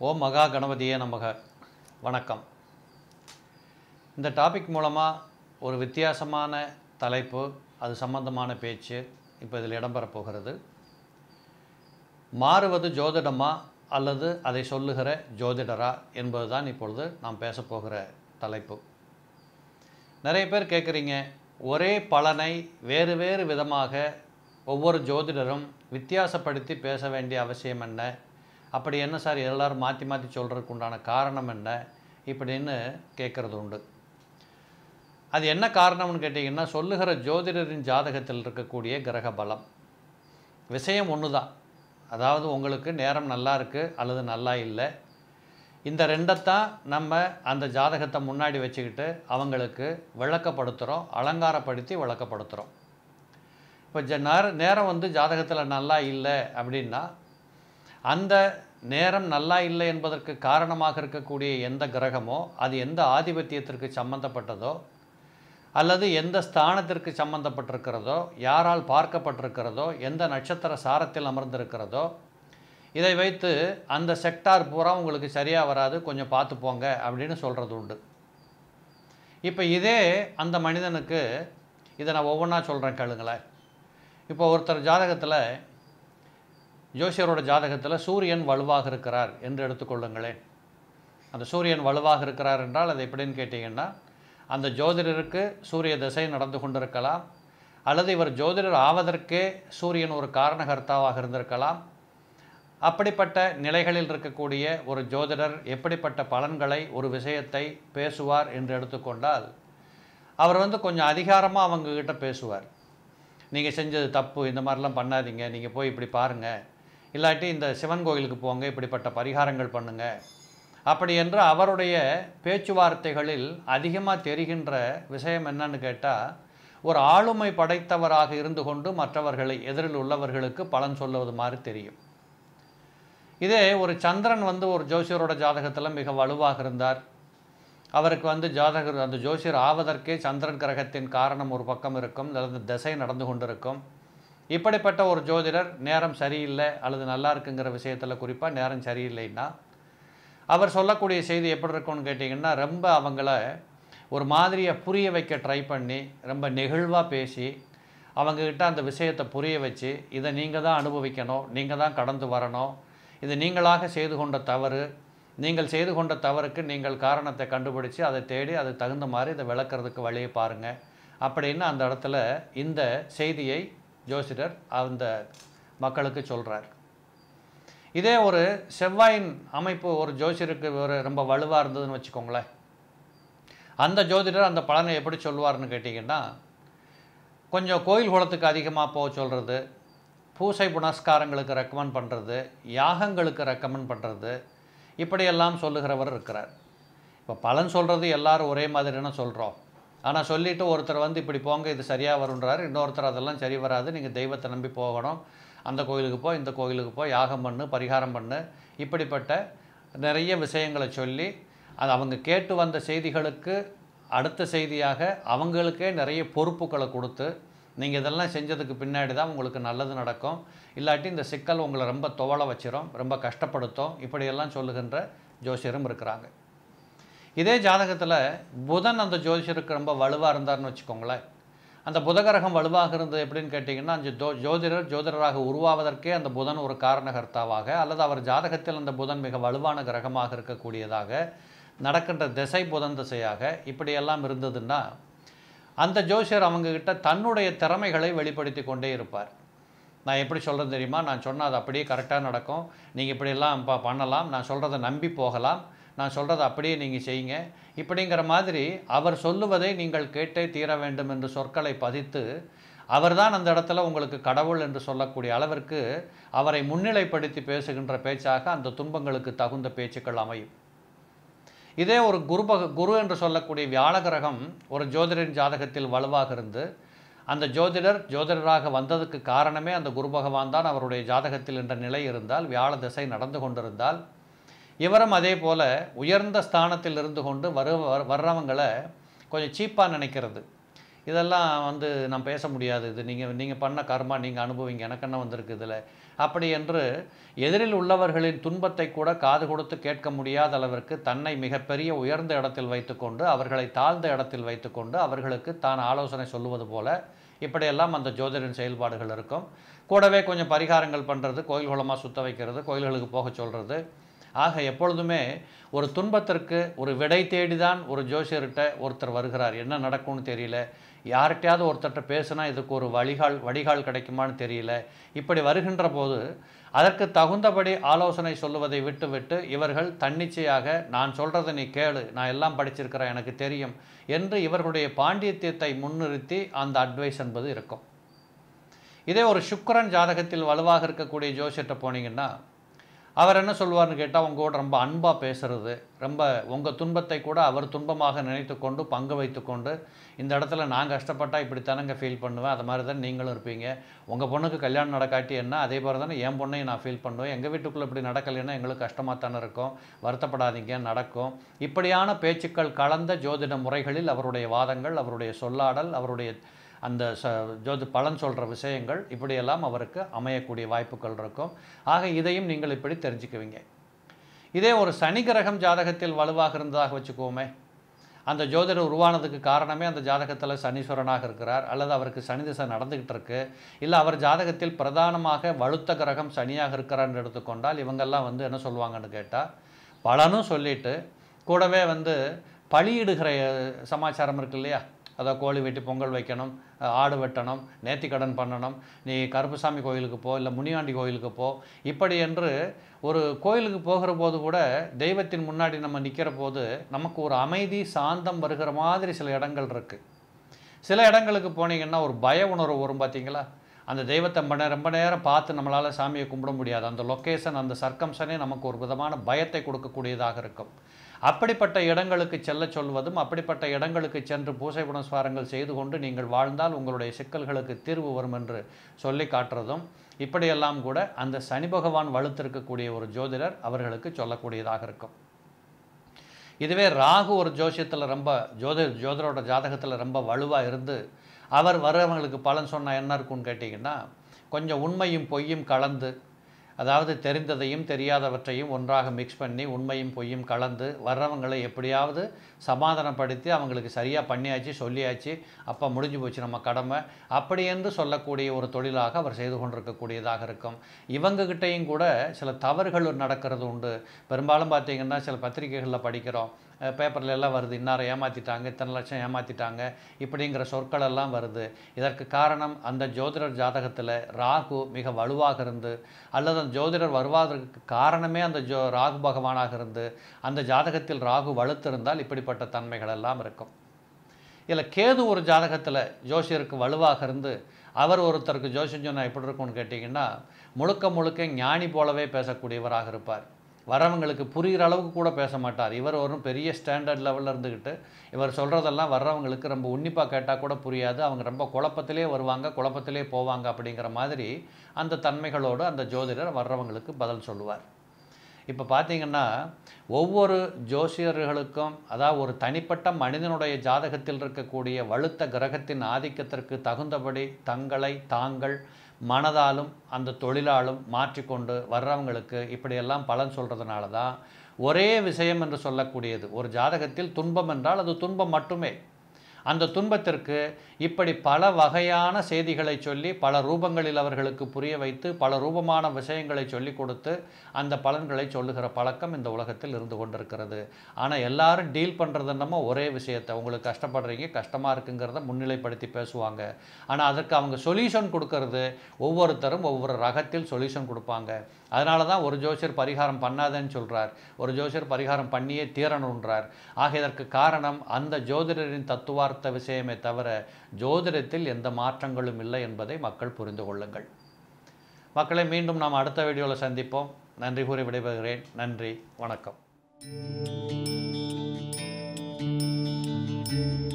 ஓம் மகா கணபதியே நமக வணக்கம் இந்த டாபிக் மூலமாக ஒரு வித்தியாசமான தலைப்பு அது சம்பந்தமான பேச்சு இப்போ இதில் இடம்பெறப் போகிறது மாறுவது ஜோதிடமா அல்லது அதை சொல்லுகிற ஜோதிடரா என்பதுதான் இப்பொழுது நாம் பேசப்போகிற தலைப்பு நிறைய பேர் கேட்குறீங்க ஒரே பலனை வேறு வேறு விதமாக ஒவ்வொரு ஜோதிடரும் வித்தியாசப்படுத்தி பேச வேண்டிய அவசியம் என்ன அப்படி என்ன சார் எல்லாரும் மாற்றி மாற்றி சொல்கிறதுக்கு உண்டான காரணம் என்ன இப்படின்னு கேட்குறது உண்டு அது என்ன காரணம்னு கேட்டிங்கன்னா சொல்லுகிற ஜோதிடரின் ஜாதகத்தில் இருக்கக்கூடிய கிரக பலம் விஷயம் ஒன்று தான் அதாவது உங்களுக்கு நேரம் நல்லா இருக்குது அல்லது நல்லா இல்லை இந்த ரெண்டைத்தான் நம்ம அந்த ஜாதகத்தை முன்னாடி வச்சுக்கிட்டு அவங்களுக்கு விளக்கப்படுத்துகிறோம் அலங்காரப்படுத்தி விளக்கப்படுத்துகிறோம் இப்போ ஜ நேர நேரம் வந்து ஜாதகத்தில் நல்லா இல்லை அப்படின்னா அந்த நேரம் நல்லா இல்லை என்பதற்கு காரணமாக இருக்கக்கூடிய எந்த கிரகமோ அது எந்த ஆதிபத்தியத்திற்கு சம்பந்தப்பட்டதோ அல்லது எந்த ஸ்தானத்திற்கு சம்பந்தப்பட்டிருக்கிறதோ யாரால் பார்க்கப்பட்டிருக்கிறதோ எந்த நட்சத்திர சாரத்தில் அமர்ந்திருக்கிறதோ இதை வைத்து அந்த செக்டார் பூரா உங்களுக்கு சரியாக வராது கொஞ்சம் பார்த்து போங்க அப்படின்னு சொல்கிறது உண்டு இப்போ இதே அந்த மனிதனுக்கு இதை நான் ஒவ்வொன்றா சொல்கிறேன் கேளுங்களேன் இப்போ ஒருத்தர் ஜாதகத்தில் ஜோசியரோட ஜாதகத்தில் சூரியன் வலுவாக இருக்கிறார் என்று எடுத்துக்கொள்ளுங்களேன் அந்த சூரியன் வலுவாக இருக்கிறார் என்றால் அது எப்படின்னு கேட்டிங்கன்னா அந்த ஜோதிடருக்கு சூரிய திசை நடந்து கொண்டிருக்கலாம் அல்லது இவர் ஜோதிடர் ஆவதற்கே சூரியன் ஒரு காரணகர்த்தாவாக இருந்திருக்கலாம் அப்படிப்பட்ட நிலைகளில் இருக்கக்கூடிய ஒரு ஜோதிடர் எப்படிப்பட்ட பலன்களை ஒரு விஷயத்தை பேசுவார் என்று எடுத்துக்கொண்டால் அவர் வந்து கொஞ்சம் அதிகாரமாக அவங்கக்கிட்ட பேசுவார் நீங்கள் செஞ்சது தப்பு இந்த மாதிரிலாம் பண்ணாதீங்க நீங்கள் போய் இப்படி பாருங்கள் இல்லாட்டி இந்த சிவன் கோயிலுக்கு போங்க இப்படிப்பட்ட பரிகாரங்கள் பண்ணுங்கள் அப்படி என்று அவருடைய பேச்சுவார்த்தைகளில் அதிகமாக தெரிகின்ற விஷயம் என்னன்னு கேட்டால் ஒரு ஆளுமை படைத்தவராக இருந்து கொண்டு மற்றவர்களை எதிரில் உள்ளவர்களுக்கு பலன் சொல்லுவது மாதிரி தெரியும் இதே ஒரு சந்திரன் வந்து ஒரு ஜோசியரோட ஜாதகத்தில் மிக வலுவாக இருந்தார் அவருக்கு வந்து ஜாதகர் அந்த ஜோசியர் ஆவதற்கே சந்திரன் கிரகத்தின் காரணம் ஒரு பக்கம் இருக்கும் அல்லது திசை நடந்து கொண்டிருக்கும் இப்படிப்பட்ட ஒரு ஜோதிடர் நேரம் சரியில்லை அல்லது நல்லா இருக்குங்கிற விஷயத்தில் குறிப்பாக நேரம் சரியில்லைன்னா அவர் சொல்லக்கூடிய செய்தி எப்படி இருக்கும்னு கேட்டிங்கன்னா ரொம்ப அவங்கள ஒரு மாதிரியை புரிய வைக்க ட்ரை பண்ணி ரொம்ப நெகிழ்வாக பேசி அவங்கக்கிட்ட அந்த விஷயத்தை புரிய வச்சு இதை நீங்கள் தான் அனுபவிக்கணும் நீங்கள் தான் கடந்து வரணும் இது நீங்களாக செய்து கொண்ட தவறு நீங்கள் செய்து கொண்ட தவறுக்கு நீங்கள் காரணத்தை கண்டுபிடிச்சு அதை தேடி அது தகுந்த மாதிரி இதை விளக்குறதுக்கு வழியை பாருங்கள் அப்படின்னு அந்த இடத்துல இந்த செய்தியை ஜோசிடர் அந்த மக்களுக்கு சொல்கிறார் இதே ஒரு செவ்வாயின் அமைப்பு ஒரு ஜோசியருக்கு ஒரு ரொம்ப வலுவாக இருந்ததுன்னு வச்சுக்கோங்களேன் அந்த ஜோதிடர் அந்த பலனை எப்படி சொல்லுவார்னு கேட்டிங்கன்னா கொஞ்சம் கோயில் குளத்துக்கு அதிகமாக போக சொல்கிறது பூசை புனஸ்காரங்களுக்கு ரெக்கமெண்ட் பண்ணுறது யாகங்களுக்கு ரெக்கமெண்ட் பண்ணுறது இப்படியெல்லாம் சொல்லுகிறவர் இருக்கிறார் இப்போ பலன் சொல்கிறது எல்லாரும் ஒரே மாதிரின்னு சொல்கிறோம் ஆனால் சொல்லிவிட்டு ஒருத்தர் வந்து இப்படி போங்க இது சரியாக வருன்றார் இன்னொருத்தர் அதெல்லாம் சரி வராது நீங்கள் தெய்வத்தை நம்பி போகணும் அந்த கோயிலுக்கு போ இந்த கோயிலுக்கு போ யாகம் பண்ணு பரிகாரம் பண்ணு இப்படிப்பட்ட நிறைய விஷயங்களை சொல்லி அது அவங்க கேட்டு வந்த செய்திகளுக்கு அடுத்த செய்தியாக அவங்களுக்கே நிறைய பொறுப்புகளை கொடுத்து நீங்கள் இதெல்லாம் செஞ்சதுக்கு பின்னாடி தான் உங்களுக்கு நல்லது நடக்கும் இல்லாட்டி இந்த சிக்கல் உங்களை ரொம்ப துவள வச்சிரும் ரொம்ப கஷ்டப்படுத்தும் இப்படியெல்லாம் சொல்லுகின்ற ஜோசியரும் இருக்கிறாங்க இதே ஜாதகத்தில் புதன் அந்த ஜோசியருக்கு ரொம்ப வலுவாக இருந்தார்னு வச்சுக்கோங்களேன் அந்த புதகரகம் வலுவாக இருந்தது எப்படின்னு கேட்டிங்கன்னா அந்த ஜோ ஜோதிடர் ஜோதிடராக உருவாவதற்கே அந்த புதன் ஒரு காரணகர்த்தாவாக அல்லது அவர் ஜாதகத்தில் அந்த புதன் மிக வலுவான கிரகமாக இருக்கக்கூடியதாக நடக்கின்ற திசை புதன் திசையாக இப்படியெல்லாம் இருந்ததுன்னா அந்த ஜோசியர் அவங்கக்கிட்ட தன்னுடைய திறமைகளை வெளிப்படுத்தி கொண்டே இருப்பார் நான் எப்படி சொல்கிறது தெரியுமா நான் சொன்னால் அது அப்படியே கரெக்டாக நடக்கும் நீங்கள் இப்படியெல்லாம் ப பண்ணலாம் நான் சொல்கிறத நம்பி போகலாம் நான் சொல்கிறத அப்படியே நீங்கள் செய்யுங்க இப்படிங்கிற மாதிரி அவர் சொல்லுவதை நீங்கள் கேட்டே தீர வேண்டும் என்று சொற்களை பதித்து அவர்தான் அந்த இடத்துல உங்களுக்கு கடவுள் என்று சொல்லக்கூடிய அளவிற்கு அவரை முன்னிலைப்படுத்தி பேசுகின்ற பேச்சாக அந்த துன்பங்களுக்கு தகுந்த பேச்சுக்கள் அமையும் இதே ஒரு குருபக குரு என்று சொல்லக்கூடிய வியாழ கிரகம் ஒரு ஜோதிடரின் ஜாதகத்தில் வலுவாக இருந்து அந்த ஜோதிடர் ஜோதிடராக வந்ததுக்கு காரணமே அந்த குரு பகவான் தான் அவருடைய ஜாதகத்தில் என்ற நிலை இருந்தால் வியாழ திசை நடந்து கொண்டிருந்தால் இவரும் அதே போல் உயர்ந்த ஸ்தானத்தில் இருந்து கொண்டு வரு வர்றவங்களை கொஞ்சம் சீப்பாக நினைக்கிறது இதெல்லாம் வந்து நான் பேச முடியாது இது நீங்கள் நீங்கள் பண்ண கர்மா நீங்கள் அனுபவிங்க எனக்கு என்ன வந்திருக்கு இதில் அப்படி என்று எதிரில் உள்ளவர்களின் துன்பத்தை கூட காது கொடுத்து கேட்க முடியாத அளவிற்கு தன்னை மிகப்பெரிய உயர்ந்த இடத்தில் வைத்துக்கொண்டு அவர்களை தாழ்ந்த இடத்தில் வைத்துக்கொண்டு அவர்களுக்கு தான் ஆலோசனை சொல்லுவது போல இப்படியெல்லாம் அந்த ஜோதிடரின் செயல்பாடுகள் இருக்கும் கூடவே கொஞ்சம் பரிகாரங்கள் பண்ணுறது கோயில் குளமாக சுத்த வைக்கிறது கோயில்களுக்கு போக சொல்கிறது ஆக எப்பொழுதுமே ஒரு துன்பத்திற்கு ஒரு விடை தேடி தான் ஒரு ஜோசியர்கிட்ட ஒருத்தர் வருகிறார் என்ன நடக்கும்னு தெரியல யார்கிட்டயாவது ஒருத்தர்கிட்ட பேசுனா இதுக்கு ஒரு வழிகால் வடிகால் கிடைக்குமான்னு தெரியல இப்படி வருகின்ற போது அதற்கு தகுந்தபடி ஆலோசனை சொல்லுவதை விட்டுவிட்டு இவர்கள் தன்னிச்சையாக நான் சொல்கிறத நீ கேளு நான் எல்லாம் படிச்சிருக்கிறேன் எனக்கு தெரியும் என்று இவர்களுடைய பாண்டியத்தியத்தை முன்னிறுத்தி அந்த அட்வைஸ் என்பது இருக்கும் இதே ஒரு சுக்கிரன் ஜாதகத்தில் வலுவாக இருக்கக்கூடிய ஜோசியர்கிட்ட போனீங்கன்னா அவர் என்ன சொல்லுவார்னு கேட்டால் உங்க கூட ரொம்ப அன்பாக பேசுறது ரொம்ப உங்கள் துன்பத்தை கூட அவர் துன்பமாக நினைத்து கொண்டு பங்கு வைத்துக்கொண்டு இந்த இடத்துல நான் கஷ்டப்பட்டால் இப்படி தானங்க ஃபீல் பண்ணுவேன் அது மாதிரி தான் நீங்களும் இருப்பீங்க உங்கள் பொண்ணுக்கு கல்யாணம் நடக்காட்டி என்ன அதே போல தானே என் பொண்ணையும் நான் ஃபீல் பண்ணுவேன் எங்கள் வீட்டுக்குள்ளே இப்படி நடக்கலைன்னா எங்களுக்கு கஷ்டமாக தானே இருக்கும் வருத்தப்படாதீங்க நடக்கும் இப்படியான பேச்சுக்கள் கலந்த ஜோதிட முறைகளில் அவருடைய வாதங்கள் அவருடைய சொல்லாடல் அவருடைய அந்த ச ஜோதி பலன் சொல்கிற விஷயங்கள் இப்படியெல்லாம் அவருக்கு அமையக்கூடிய வாய்ப்புகள் இருக்கும் ஆக இதையும் நீங்கள் இப்படி தெரிஞ்சுக்குவீங்க இதே ஒரு சனி கிரகம் ஜாதகத்தில் வலுவாக இருந்ததாக வச்சுக்கோமே அந்த ஜோதிடர் உருவானதுக்கு காரணமே அந்த ஜாதகத்தில் சனீஸ்வரனாக இருக்கிறார் அல்லது அவருக்கு சனி திசை நடந்துக்கிட்டு இருக்கு இல்லை அவர் ஜாதகத்தில் பிரதானமாக வலுத்த கிரகம் சனியாக இருக்கிறார்னு எடுத்துக்கொண்டால் இவங்கெல்லாம் வந்து என்ன சொல்லுவாங்கன்னு கேட்டால் பலனும் சொல்லிட்டு கூடவே வந்து பலியிடுகிற சமாச்சாரம் இருக்கு இல்லையா அதாவது கோழி வெட்டி பொங்கல் வைக்கணும் ஆடு வெட்டணும் நேர்த்திக்கடன் பண்ணணும் நீ கருப்புசாமி கோயிலுக்கு போ இல்லை முனியாண்டி கோயிலுக்கு போ இப்படி என்று ஒரு கோயிலுக்கு போகிற போது கூட தெய்வத்தின் முன்னாடி நம்ம நிற்கிற போது நமக்கு ஒரு அமைதி சாந்தம் வருகிற மாதிரி சில இடங்கள் இருக்குது சில இடங்களுக்கு போனீங்கன்னா ஒரு பய உணர்வு வரும் பார்த்தீங்களா அந்த தெய்வத்தை ரொம்ப நேரம் ரொம்ப நேரம் பார்த்து நம்மளால் சாமியை கும்பிட முடியாது அந்த லொக்கேஷன் அந்த சர்க்கம்சனே நமக்கு ஒரு விதமான பயத்தை கொடுக்கக்கூடியதாக இருக்கும் அப்படிப்பட்ட இடங்களுக்கு செல்ல சொல்வதும் அப்படிப்பட்ட இடங்களுக்கு சென்று பூசை புனஸ்காரங்கள் செய்து கொண்டு நீங்கள் வாழ்ந்தால் உங்களுடைய சிக்கல்களுக்கு தீர்வு வரும் என்று சொல்லி காட்டுறதும் இப்படியெல்லாம் கூட அந்த சனி பகவான் வலுத்திருக்கக்கூடிய ஒரு ஜோதிடர் அவர்களுக்கு சொல்லக்கூடியதாக இருக்கும் இதுவே ராகு ஒரு ஜோசியத்தில் ரொம்ப ஜோதி ஜோதிடரோட ஜாதகத்தில் ரொம்ப வலுவாக இருந்து அவர் வர்றவங்களுக்கு பலன் சொன்னால் என்ன இருக்கும்னு கேட்டிங்கன்னா கொஞ்சம் உண்மையும் பொய்யும் கலந்து அதாவது தெரிந்ததையும் தெரியாதவற்றையும் ஒன்றாக மிக்ஸ் பண்ணி உண்மையும் பொய்யும் கலந்து வர்றவங்களை எப்படியாவது சமாதானப்படுத்தி அவங்களுக்கு சரியாக பண்ணியாச்சு சொல்லியாச்சு அப்போ முடிஞ்சு போச்சு நம்ம கடமை அப்படி என்று சொல்லக்கூடிய ஒரு தொழிலாக அவர் செய்து கொண்டிருக்கக்கூடியதாக இருக்கும் இவங்ககிட்டையும் கூட சில தவறுகள் நடக்கிறது உண்டு பெரும்பாலும் பார்த்தீங்கன்னா சில பத்திரிகைகளில் படிக்கிறோம் பேப்பரில் எல்லாம் வருது இன்னாரை ஏமாற்றிட்டாங்க இத்தனை லட்சம் ஏமாற்றிட்டாங்க இப்படிங்கிற சொற்கள் எல்லாம் வருது இதற்கு காரணம் அந்த ஜோதிடர் ஜாதகத்தில் ராகு மிக வலுவாக இருந்து அல்லது அந்த ஜோதிடர் வருவதற்கு காரணமே அந்த ஜோ ராகு பகவானாக இருந்து அந்த ஜாதகத்தில் ராகு வலுத்திருந்தால் இப்படிப்பட்ட தன்மைகள் எல்லாம் இருக்கும் இதில் கேது ஒரு ஜாதகத்தில் ஜோசியருக்கு வலுவாக இருந்து அவர் ஒருத்தருக்கு ஜோசியம் சொன்னால் எப்படி இருக்கும்னு கேட்டிங்கன்னா முழுக்க முழுக்க ஞானி போலவே பேசக்கூடியவராக இருப்பார் வரவங்களுக்கு புரிகிற அளவுக்கு கூட பேச மாட்டார் இவர் ஒரு பெரிய ஸ்டாண்டர்ட் லெவலில் இருந்துக்கிட்டு இவர் சொல்கிறதெல்லாம் வர்றவங்களுக்கு ரொம்ப உன்னிப்பாக கேட்டால் கூட புரியாது அவங்க ரொம்ப குழப்பத்திலே வருவாங்க குழப்பத்திலே போவாங்க அப்படிங்கிற மாதிரி அந்த தன்மைகளோடு அந்த ஜோதிடர் வர்றவங்களுக்கு பதில் சொல்லுவார் இப்போ பார்த்தீங்கன்னா ஒவ்வொரு ஜோசியர்களுக்கும் அதாவது ஒரு தனிப்பட்ட மனிதனுடைய ஜாதகத்தில் இருக்கக்கூடிய வலுத்த கிரகத்தின் ஆதிக்கத்திற்கு தகுந்தபடி தங்களை தாங்கள் மனதாலும் அந்த தொழிலாலும் மாற்றிக்கொண்டு வர்றவங்களுக்கு இப்படியெல்லாம் பலன் சொல்கிறதுனால தான் ஒரே விஷயம் என்று சொல்லக்கூடியது ஒரு ஜாதகத்தில் துன்பம் என்றால் அது துன்பம் மட்டுமே அந்த துன்பத்திற்கு இப்படி பல வகையான செய்திகளை சொல்லி பல ரூபங்களில் அவர்களுக்கு புரிய வைத்து பல ரூபமான விஷயங்களை சொல்லி கொடுத்து அந்த பலன்களை சொல்லுகிற பழக்கம் இந்த உலகத்தில் இருந்து கொண்டிருக்கிறது ஆனால் எல்லாரும் டீல் பண்ணுறது என்னமோ ஒரே விஷயத்தை உங்களுக்கு கஷ்டப்படுறீங்க கஷ்டமாக இருக்குங்கிறத முன்னிலைப்படுத்தி பேசுவாங்க ஆனால் அதற்கு அவங்க சொல்யூஷன் கொடுக்கறது ஒவ்வொருத்தரும் ஒவ்வொரு ரகத்தில் சொல்யூஷன் கொடுப்பாங்க அதனால தான் ஒரு ஜோசியர் பரிகாரம் பண்ணாதேன்னு சொல்கிறார் ஒரு ஜோசியர் பரிகாரம் பண்ணியே தீரணுன்றார் ஆக இதற்கு காரணம் அந்த ஜோதிடரின் தத்துவார்த்த விஷயமே தவிர ஜோதிடத்தில் எந்த மாற்றங்களும் இல்லை என்பதை மக்கள் புரிந்து கொள்ளுங்கள் மக்களை மீண்டும் நாம் அடுத்த வீடியோவில் சந்திப்போம் நன்றி கூறி விடைபெறுகிறேன் நன்றி வணக்கம்